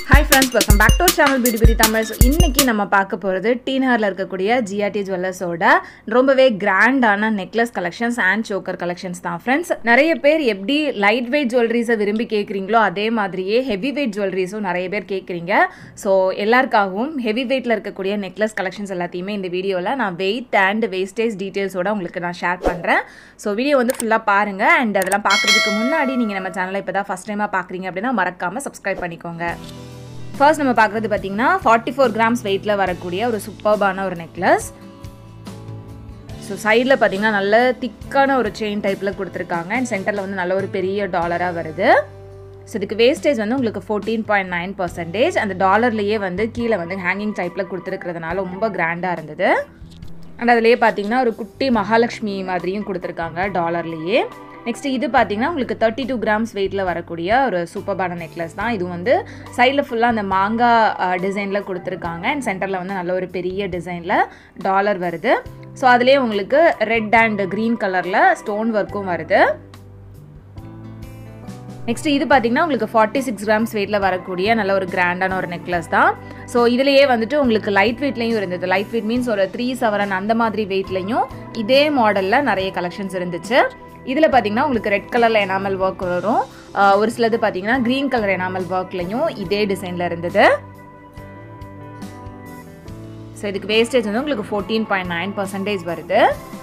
hi friends welcome back to channel பிடி பிடி Tamil So, இன்னைக்கு நம்ம பார்க்க போகிறது டீனஹரில் இருக்கக்கூடிய ஜிஆர்டி ஜுவல்லர்ஸோட ரொம்பவே கிராண்டான necklace collections and choker collections தான் ஃப்ரெண்ட்ஸ் நிறைய பேர் எப்படி லைட் வெயிட் ஜுவல்லரிஸை விரும்பி கேட்குறீங்களோ அதே மாதிரியே ஹெவி வெயிட் ஜுவல்லரிஸும் நிறைய பேர் கேட்குறீங்க ஸோ எல்லாருக்காகவும் ஹெவி வெயிட்டில் இருக்கக்கூடிய நெக்லஸ் கலெக்ஷன்ஸ் எல்லாத்தையுமே இந்த வீடியோவில் நான் வெயிட் அண்ட் வேஸ்டேஜ் டீட்டெயில்ஸோட உங்களுக்கு நான் ஷேர் பண்ணுறேன் ஸோ வீடியோ வந்து ஃபுல்லாக பாருங்கள் அண்ட் அதெல்லாம் பார்க்குறதுக்கு முன்னாடி நீங்கள் நம்ம சேனலை இப்போ தான் ஃபஸ்ட் டைமாக பார்க்குறீங்க அப்படின்னா மறக்காமல் சப்ஸ்கிரைப் பண்ணிக்கோங்க ஃபர்ஸ்ட் நம்ம பார்க்குறது பார்த்தீங்கன்னா ஃபார்ட்டி ஃபோர் கிராம்ஸ் வெயிட்டில் வரக்கூடிய ஒரு சூப்பர்பான ஒரு நெக்லஸ் ஸோ சைடில் பார்த்தீங்கன்னா நல்ல திக்கான ஒரு செயின் டைப்பில் கொடுத்துருக்காங்க அண்ட் சென்டரில் வந்து நல்ல ஒரு பெரிய டாலராக வருது ஸோ இதுக்கு வேஸ்டேஜ் வந்து உங்களுக்கு ஃபோர்டீன் பாயிண்ட் நைன் பர்சன்டேஜ் அந்த டாலர்லேயே வந்து கீழே வந்து ஹேங்கிங் டைப்பில் கொடுத்துருக்கிறதுனால ரொம்ப கிராண்டாக இருந்தது அண்ட் அதுலேயே பார்த்தீங்கன்னா ஒரு குட்டி மகாலட்சுமி மாதிரியும் கொடுத்துருக்காங்க டாலர்லேயே நெக்ஸ்ட் இது பார்த்தீங்கன்னா உங்களுக்கு தேர்ட்டி டூ கிராம்ஸ் வெயிட்டில் வரக்கூடிய ஒரு சூப்பர்பான நெக்லஸ் தான் இது வந்து சைடில் ஃபுல்லாக அந்த மாங்காய் டிசைனில் கொடுத்துருக்காங்க அண்ட் சென்டரில் வந்து நல்ல ஒரு பெரிய டிசைனில் டாலர் வருது ஸோ அதுலேயே உங்களுக்கு ரெட் அண்ட் க்ரீன் கலரில் ஸ்டோன் ஒர்க்கும் வருது நெக்ஸ்ட் இது பார்த்தீங்கன்னா உங்களுக்கு ஃபார்ட்டி சிக்ஸ் கிராம்ஸ் வெயிட்டில் வரக்கூடிய நல்ல ஒரு கிராண்டான ஒரு நெக்லஸ் தான் ஸோ இதுலேயே வந்துட்டு உங்களுக்கு லைட் வெயிட்லையும் இருந்தது லைட் வெயிட் மீன்ஸ் ஒரு த்ரீ செவரன் அந்த மாதிரி வெயிட்லையும் இதே மாடலில் நிறைய கலெக்ஷன்ஸ் இருந்துச்சு இதில் பார்த்தீங்கன்னா உங்களுக்கு ரெட் கலரில் எனாமல் ஒர்க் வரும் ஆஹ் ஒரு சிலது பார்த்தீங்கன்னா க்ரீன் கலர் எனாமல் ஒர்க்லையும் இதே டிசைனில் இருந்தது ஸோ இதுக்கு வேஸ்டேஜ் வந்து உங்களுக்கு ஃபோர்டீன் பாயிண்ட் நைன் பர்சன்டேஜ் வருது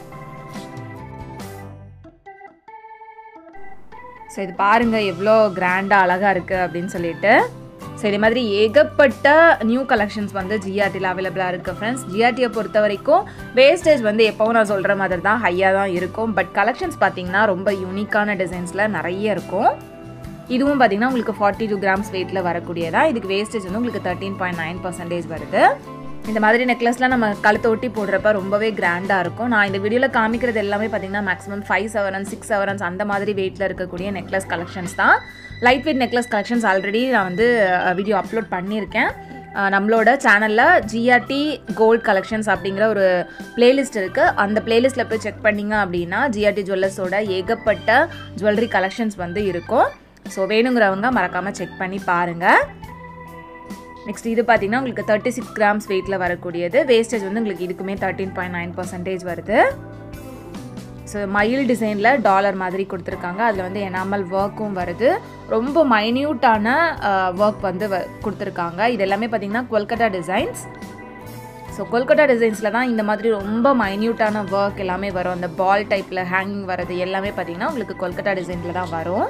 ஸோ இது பாருங்கள் எவ்வளோ கிராண்டாக அழகாக இருக்குது அப்படின்னு சொல்லிட்டு ஸோ இதே மாதிரி ஏகப்பட்ட நியூ கலெக்ஷன்ஸ் வந்து ஜிஆர்டியில் அவைலபிளாக இருக்குது ஃப்ரெண்ட்ஸ் ஜிஆர்டியை பொறுத்த வரைக்கும் வேஸ்டேஜ் வந்து எப்போவும் நான் சொல்கிற மாதிரி தான் ஹையாக தான் இருக்கும் பட் கலெக்ஷன்ஸ் பார்த்தீங்கன்னா ரொம்ப யூனிக்கான டிசைன்ஸில் நிறைய இருக்கும் இதுவும் பார்த்தீங்கன்னா உங்களுக்கு ஃபார்ட்டி டூ கிராம்ஸ் வெயிட்டில் வரக்கூடியதா இதுக்கு வேஸ்டேஜ் வந்து உங்களுக்கு தேர்ட்டீன் பாயிண்ட் நைன் பர்சன்டேஜ் வருது இந்த மாதிரி நெக்லஸ்லாம் நம்ம கழுத்தை ஒட்டி போடுறப்ப ரொம்பவே கிராண்டாக இருக்கும் நான் இந்த வீடியோவில் காமிக்கிறது எல்லாமே பார்த்தீங்கன்னா maximum five sovereigns six sovereigns அந்த மாதிரி வெயிட்டில் இருக்கக்கூடிய நெக்லஸ் கலெக்ஷன்ஸ் தான் light weight necklace collections already நான் வந்து வீடியோ அப்லோட் பண்ணியிருக்கேன் அஹ் நம்மளோட சேனலில் ஜிஆர்டி கோல்ட் கலெக்ஷன்ஸ் அப்படிங்கிற ஒரு பிளேலிஸ்ட் இருக்குது அந்த பிளேலிஸ்ட்டில் போய் செக் பண்ணிங்க அப்படின்னா ஜிஆர்டி ஜுவல்லர்ஸோட ஏகப்பட்ட ஜுவல்லரி கலெக்ஷன்ஸ் வந்து இருக்கும் ஸோ வேணுங்கிறவங்க மறக்காமல் செக் பண்ணி பாருங்கள் நெக்ஸ்ட் இது பார்த்தீங்கன்னா உங்களுக்கு தேர்ட்டி சிக்ஸ் கிராம்ஸ் வெயிட்டில் வரக்கூடியது வேஸ்டேஜ் வந்து உங்களுக்கு இதுக்குமே தேர்ட்டீன் பாயிண்ட் நைன் பர்சன்டேஜ் வருது ஸோ மயில் டிசைனில் டாலர் மாதிரி கொடுத்துருக்காங்க அதில் வந்து எனாமல் ஒர்க்கும் வருது ரொம்ப மைன்யூட்டான ஒர்க் வந்து வ கொடுத்துருக்காங்க இது எல்லாமே பார்த்தீங்கன்னா கொல்கட்டா டிசைன்ஸ் ஸோ கொல்கட்டா டிசைன்ஸில் தான் இந்த மாதிரி ரொம்ப மைன்யூட்டான ஒர்க் எல்லாமே வரும் அந்த பால் டைப்பில் ஹேங்கிங் வர்றது எல்லாமே பார்த்தீங்கன்னா உங்களுக்கு கொல்கட்டா டிசைனில் தான் வரும்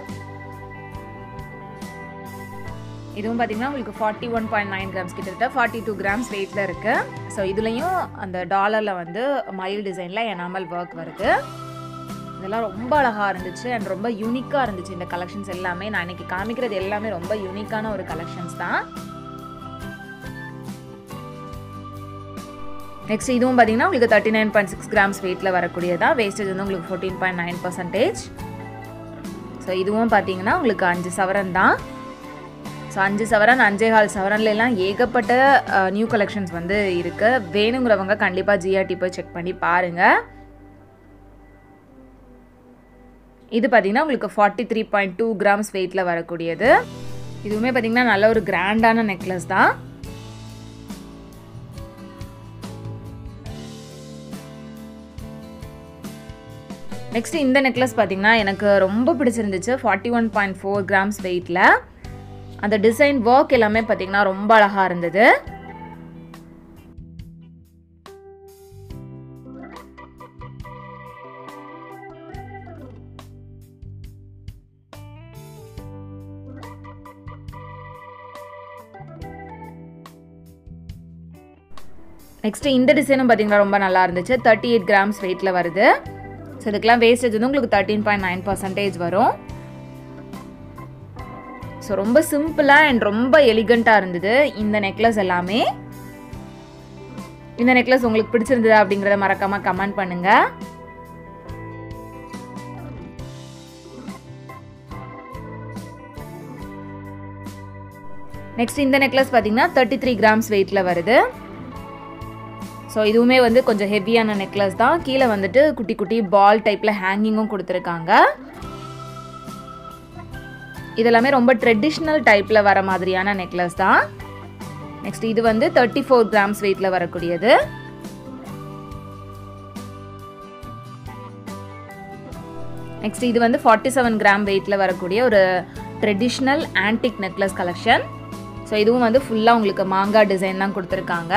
இதுவும் பார்த்தீங்கன்னா உங்களுக்கு forty one point nine grams கிட்டத்தட்ட ஃபார்ட்டி டூ கிராம்ஸ் வெயிட்டில் இருக்குது ஸோ இதுலேயும் அந்த டாலரில் வந்து மயில் டிசைனில் எனாமல் ஒர்க் வருது இதெல்லாம் ரொம்ப அழகாக இருந்துச்சு அண்ட் ரொம்ப யூனிக்காக இருந்துச்சு இந்த கலெக்ஷன்ஸ் எல்லாமே நான் இன்னைக்கு காமிக்கிறது எல்லாமே ரொம்ப யூனிக்கான ஒரு கலெக்ஷன்ஸ் தான் நெக்ஸ்ட் இதுவும் பார்த்தீங்கன்னா உங்களுக்கு thirty nine point six grams வெயிட்டில் வரக்கூடியதா வேஸ்டேஜ் வந்து உங்களுக்கு fourteen point nine percentage so இதுவும் பார்த்தீங்கன்னா உங்களுக்கு அஞ்சு சவரன் தான் ஸோ அஞ்சு சவரன் அஞ்சே கால் சவரன்ல எல்லாம் ஏகப்பட்ட நியூ கலெக்ஷன்ஸ் வந்து இருக்குது வேணுங்கிறவங்க கண்டிப்பாக ஜிஆர்டி போய் செக் பண்ணி பாருங்கள் இது பார்த்தீங்கன்னா உங்களுக்கு forty three point two grams வெயிட்டில் வரக்கூடியது இதுவுமே பார்த்தீங்கன்னா நல்ல ஒரு கிராண்டான நெக்லஸ் தான் நெக்ஸ்ட் இந்த நெக்லஸ் பார்த்தீங்கன்னா எனக்கு ரொம்ப பிடிச்சிருந்துச்சு forty one point four grams வெயிட்டில் அந்த டிசைன் ஒர்க் எல்லாமே பார்த்தீங்கன்னா ரொம்ப அழகாக இருந்தது நெக்ஸ்ட் இந்த டிசைனும் பார்த்தீங்கன்னா ரொம்ப நல்லா இருந்துச்சு தேர்ட்டி எயிட் கிராம்ஸ் வெயிட்டில் வருது ஸோ இதுக்கெல்லாம் வேஸ்டேஜ் வந்து உங்களுக்கு தேர்ட்டீன் பாயிண்ட் நைன் பர்சன்டேஜ் வரும் ஸோ ரொம்ப சிம்பிளாக அண்ட் ரொம்ப எலிகண்ட்டாக இருந்தது இந்த நெக்லஸ் எல்லாமே இந்த நெக்லஸ் உங்களுக்கு பிடிச்சிருந்ததா அப்படிங்கிறத மறக்காமல் கமெண்ட் பண்ணுங்கள் நெக்ஸ்ட் இந்த நெக்லஸ் பார்த்தீங்கன்னா தேர்ட்டி த்ரீ கிராம்ஸ் வெயிட்டில் வருது ஸோ இதுவுமே வந்து கொஞ்சம் ஹெவியான நெக்லஸ் தான் கீழே வந்துட்டு குட்டி குட்டி பால் டைப்பில் ஹேங்கிங்கும் கொடுத்துருக்காங்க இதெல்லாமே ரொம்ப ட்ரெடிஷ்னல் டைப்பில் வர மாதிரியான நெக்லஸ் தான் நெக்ஸ்ட் இது வந்து தேர்ட்டி ஃபோர் கிராம்ஸ் வெயிட்டில் வரக்கூடியது நெக்ஸ்ட் இது வந்து ஃபார்ட்டி செவன் கிராம் வெயிட்டில் வரக்கூடிய ஒரு traditional antique necklace collection so இதுவும் வந்து ஃபுல்லாக உங்களுக்கு மாங்காய் டிசைன் தான் கொடுத்துருக்காங்க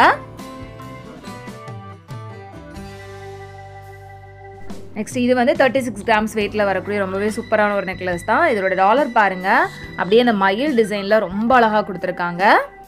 நெக்ஸ்ட் இது வந்து தேர்ட்டி சிக்ஸ் கிராம்ஸ் வெயிட்டில் வரக்கூடிய ரொம்பவே சூப்பரான ஒரு நெக்லஸ் தான் இதோட டாலர் பாருங்கள் அப்படியே அந்த மயில் டிசைனில் ரொம்ப அழகாக கொடுத்துருக்காங்க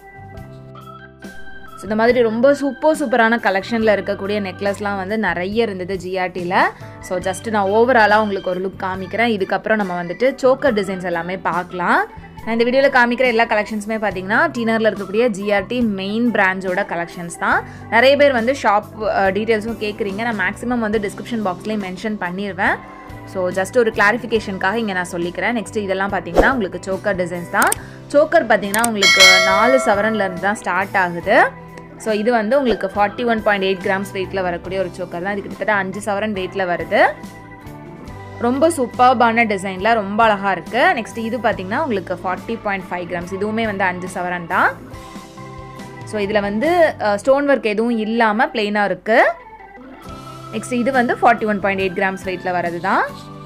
ஸோ இந்த மாதிரி ரொம்ப சூப்பர் சூப்பரான கலெக்ஷனில் இருக்கக்கூடிய நெக்லஸ்லாம் வந்து நிறைய இருந்தது ஜிஆர்டியில் ஸோ ஜஸ்ட் நான் ஓவராலாக உங்களுக்கு ஒரு லுக் காமிக்கிறேன் இதுக்கப்புறம் நம்ம வந்துட்டு சோக்கர் டிசைன்ஸ் எல்லாமே பார்க்கலாம் நான் இந்த வீடியோவில் காமிக்கிற எல்லா கலெக்ஷன்ஸுமே பார்த்தீங்கன்னா டீனரில் இருக்கக்கூடிய ஜிஆர்டி மெயின் பிரான்ச்சோட கலெக்ஷன்ஸ் தான் நிறைய பேர் வந்து ஷாப் டீட்டெயில்ஸும் கேட்குறீங்க நான் மேக்ஸிமம் வந்து டிஸ்கிரிப்ஷன் பாக்ஸ்லேயும் மென்ஷன் பண்ணிடுவேன் ஸோ ஜஸ்ட் ஒரு கிளாரிஃபிகேஷனுக்காக இங்கே நான் சொல்லிக்கிறேன் நெக்ஸ்ட் இதெல்லாம் பார்த்தீங்கன்னா உங்களுக்கு சோக்கர் டிசைன்ஸ் தான் சோக்கர் பார்த்தீங்கன்னா உங்களுக்கு நாலு சவரன்லேருந்து தான் ஸ்டார்ட் ஆகுது ஸோ இது வந்து உங்களுக்கு forty one point eight grams வெயிட்டில் வரக்கூடிய ஒரு சோக்கர் தான் இது கிட்டத்தட்ட அஞ்சு சவரன் வெயிட்டில் வருது ரொம்ப சூப்பர்பான டிசைனில் ரொம்ப அழகாக இருக்குது நெக்ஸ்ட் இது பார்த்தீங்கன்னா உங்களுக்கு ஃபார்ட்டி பாயிண்ட் ஃபைவ் கிராம்ஸ் இதுவுமே வந்து அஞ்சு சவரன் தான் ஸோ இதில் வந்து ஸ்டோன் ஒர்க் எதுவும் இல்லாமல் பிளெயினாக இருக்குது நெக்ஸ்ட் இது வந்து forty one point eight grams வெயிட்டில் வரது தான்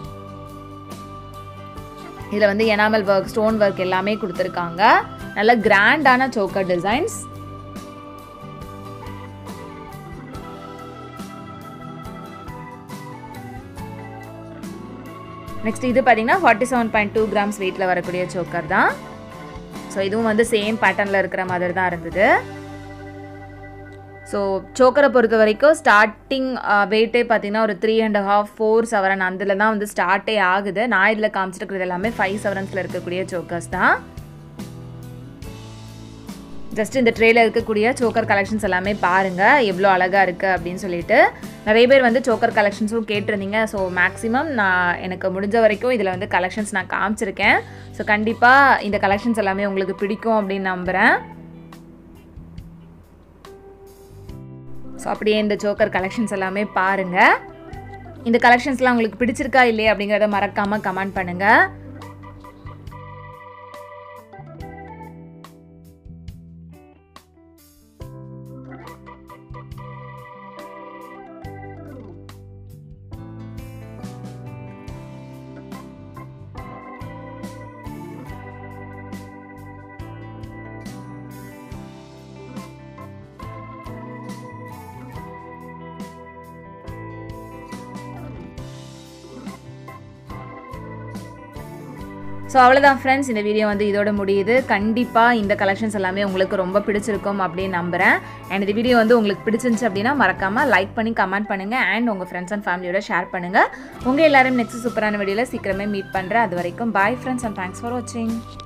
இதில் வந்து எனாமல் ஒர்க் ஸ்டோன் ஒர்க் எல்லாமே கொடுத்துருக்காங்க நல்ல கிராண்டான சோக்கர் டிசைன்ஸ் நெக்ஸ்ட் இது பார்த்தீங்கன்னா forty seven point two grams வெயிட்டில் வரக்கூடிய சோக்கர் தான் ஸோ இதுவும் வந்து சேம் பேட்டர்னில் இருக்கிற மாதிரி தான் இருந்தது ஸோ சோக்கரை பொறுத்த வரைக்கும் ஸ்டார்டிங் வெயிட்டே பார்த்தீங்கன்னா ஒரு three and half four sovereign அதில் தான் வந்து ஸ்டார்ட்டே ஆகுது நான் இதில் காமிச்சிருக்கிறது எல்லாமே ஃபைவ் செவரன்ஸில் இருக்கக்கூடிய சோக்கர்ஸ் தான் ஜஸ்ட் இந்த ட்ரேல இருக்கக்கூடிய சோக்கர் கலெக்ஷன்ஸ் எல்லாமே பாருங்கள் எவ்வளோ அழகாக இருக்குது அப்படின்னு சொல்லிட்டு நிறைய பேர் வந்து சோக்கர் கலெக்ஷன்ஸும் கேட்டிருந்தீங்க ஸோ மேக்ஸிமம் நான் எனக்கு முடிஞ்ச வரைக்கும் இதில் வந்து கலெக்ஷன்ஸ் நான் காமிச்சிருக்கேன் ஸோ கண்டிப்பாக இந்த கலெக்ஷன்ஸ் எல்லாமே உங்களுக்கு பிடிக்கும் அப்படின்னு நம்புகிறேன் ஸோ அப்படியே இந்த சோக்கர் கலெக்ஷன்ஸ் எல்லாமே பாருங்கள் இந்த கலெக்ஷன்ஸ்லாம் உங்களுக்கு பிடிச்சிருக்கா இல்லையா அப்படிங்கிறத மறக்காமல் கமெண்ட் பண்ணுங்கள் ஸோ அவ்வளோதான் ஃப்ரெண்ட்ஸ் இந்த வீடியோ வந்து இதோட முடியுது கண்டிப்பாக இந்த கலெக்ஷன்ஸ் எல்லாமே உங்களுக்கு ரொம்ப பிடிச்சிருக்கும் அப்படின்னு நம்புகிறேன் அண்ட் இந்த வீடியோ வந்து உங்களுக்கு பிடிச்சிருந்துச்சு அப்படின்னா மறக்காமல் லைக் பண்ணி கமெண்ட் பண்ணுங்கள் அண்ட் உங்கள் ஃப்ரெண்ட்ஸ் அண்ட் ஃபேமிலியோட ஷேர் பண்ணுங்கள் உங்கள் எல்லாரும் நெக்ஸ்ட் சூப்பரான வீடியோவில் சீக்கிரமே மீட் பண்ணுறேன் அது வரைக்கும் bye friends and thanks for வாட்சிங்